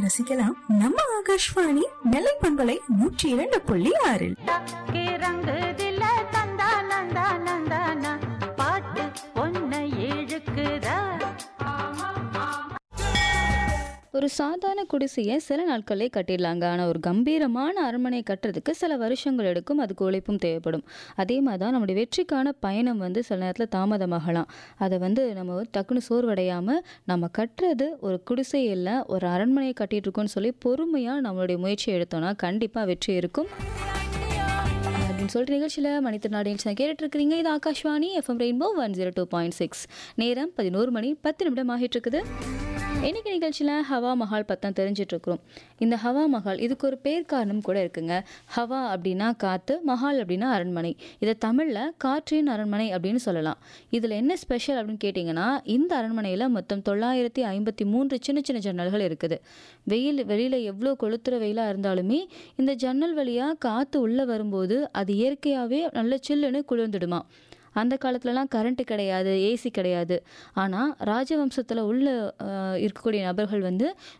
ரசிக்கலாம் நம்ம ஆகாஷ்வாணி நெல்லை பண்பலை நூற்றி இரண்டு புள்ளி ஆறில் தக்கே ரங்குதில்ல தந்தா நந்தா நந்தானா பாட்டு பொன்னை இழுக்குதா ஒரு சாதாரண குடிசையை சில நாட்களே கட்டிடலாங்க ஆனால் ஒரு கம்பீரமான அரண்மனை கட்டுறதுக்கு சில வருஷங்கள் எடுக்கும் அதுக்கு உழைப்பும் தேவைப்படும் அதே மாதிரி தான் நம்முடைய வெற்றிக்கான பயணம் வந்து சில நேரத்தில் தாமதமாகலாம் அதை வந்து நம்ம வந்து டக்குன்னு சோர்வடையாமல் நம்ம கட்டுறது ஒரு குடிசை இல்லை ஒரு அரண்மனையை கட்டிட்டு இருக்கோம்னு சொல்லி பொறுமையாக நம்மளுடைய முயற்சியை எடுத்தோம்னா கண்டிப்பாக வெற்றி இருக்கும் அப்படின்னு சொல்லிட்டு நிகழ்ச்சியில் மனித நாடு நிகழ்ச்சி கேட்டுட்டு இருக்கிறீங்க இது Akashvani FM Rainbow one zero two point six நேரம் பதினோரு மணி பத்து நிமிடம் ஆகிட்டு இருக்குது இன்னைக்கு நிகழ்ச்சியில் ஹவா மஹால் பற்றி தெரிஞ்சிட்டு இருக்கிறோம் இந்த ஹவா மஹால் இதுக்கு ஒரு பேர் காரணம் கூட இருக்குங்க ஹவா அப்படின்னா காற்று மஹால் அப்படின்னா அரண்மனை இதை தமிழில் காற்றின் அரண்மனை அப்படின்னு சொல்லலாம் இதில் என்ன ஸ்பெஷல் அப்படின்னு கேட்டிங்கன்னா இந்த அரண்மனையில் மொத்தம் தொள்ளாயிரத்தி ஐம்பத்தி மூன்று சின்ன சின்ன ஜன்னல்கள் இருக்குது வெயில் வெளியில் எவ்வளோ கொளுத்துற வெயிலாக இருந்தாலுமே இந்த ஜன்னல் வழியாக காற்று உள்ளே வரும்போது அது இயற்கையாகவே நல்ல சில்லுன்னு குளிர்ந்துடுமா அந்த காலத்துலலாம் கரண்ட்டு கிடையாது ஏசி கிடையாது ஆனால் ராஜவம்சத்தில் உள்ள அஹ், இருக்கக்கூடிய நபர்கள் வந்து